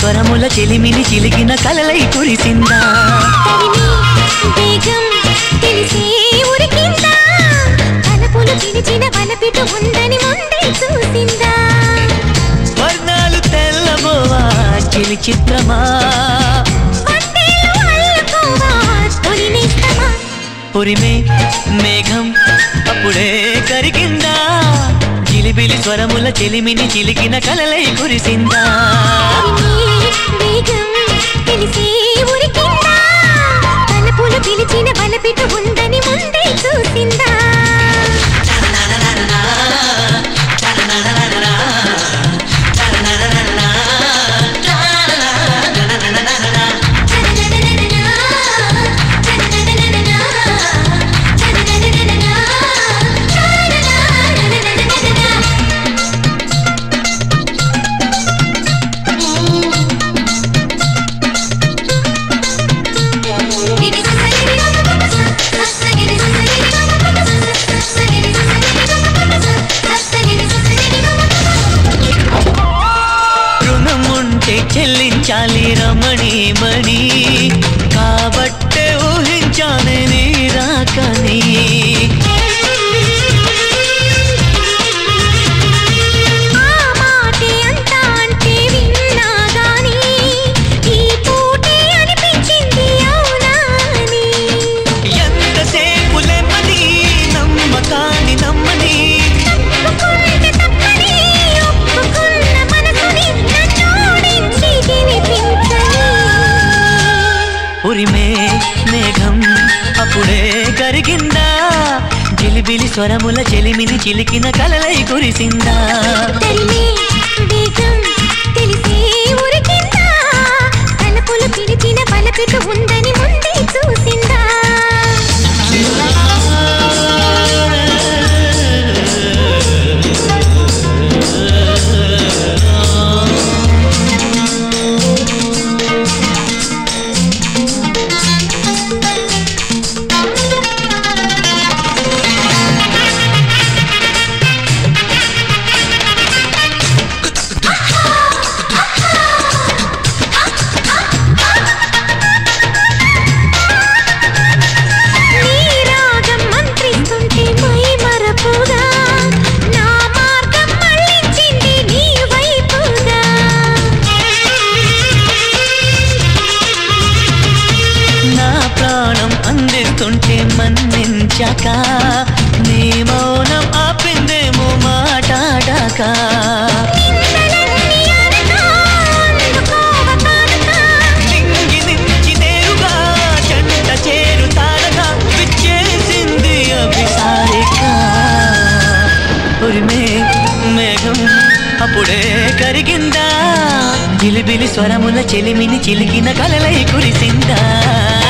స్వరముల చెలిమిని చిలికిన కలలై కురిసిందా తరిమి వేగం తెలిసే ఉరికిందా తలపులు పిలిచిన వలపిటు ఉందని ముందే చూసిందా వర్ణాలు తెల్లబోవా చెలి చిత్రమా వందేలు అల్లుకోవా తొలినేస్తమా పొరిమే మేఘం అప్పుడే కరిగిందా జిలిబిలి స్వరముల చెలిమిని చిలికిన కలలై కురిసిందా తరిమి వేగం తెలిసే ఉరికిందా తలపులు పిలిచిన వలపిటు ఉందని ముందే చూసిందా రుణం ఉంటే చెల్లించాలి రమణి మణి కాబట్టే ఊహించానే నీ రాకని ఆ మాటే అంతా అంటే విన్నా గాని ఈ పూటే అనిపించింది అవునా అని ఎంతసేపు లెమ్మని నమ్మకాని నమ్మని ఒప్పుకుంటే తప్పని ఒప్పుకున్న మనసుని నన్నోడించి గెలిపించని ఉరిమే మేఘం అప్పుడే కరిగిందా జిలిబిలి స్వరముల చెలిమిని చిలికిన కలలై కురిసిందా తరిమే వేగం తెలిసే ఉరికిందా తలుపులు పిలిచిన బలపిటు ఉందని ముందే చూసిందా నీ రాగం మంత్రిస్తుంటే మై మరపుగా నా మార్గం మళ్ళించింది నీ వైపుగా నా ప్రాణం అందిస్తుంటే మన్నించాక నీ మౌనం ఆపిందేమో మాటాడాక నిందలన్నీ అనగా అందుకోవ కానుక నింగి నుంచి నేరుగా జంట చేరుతారగా విచ్చేసింది అభిసారిక ఉరిమే మేఘం అప్పుడే కరిగిందా జిలిబిలి స్వరముల చెలిమిని చిలికిన కలలై కురిసిందా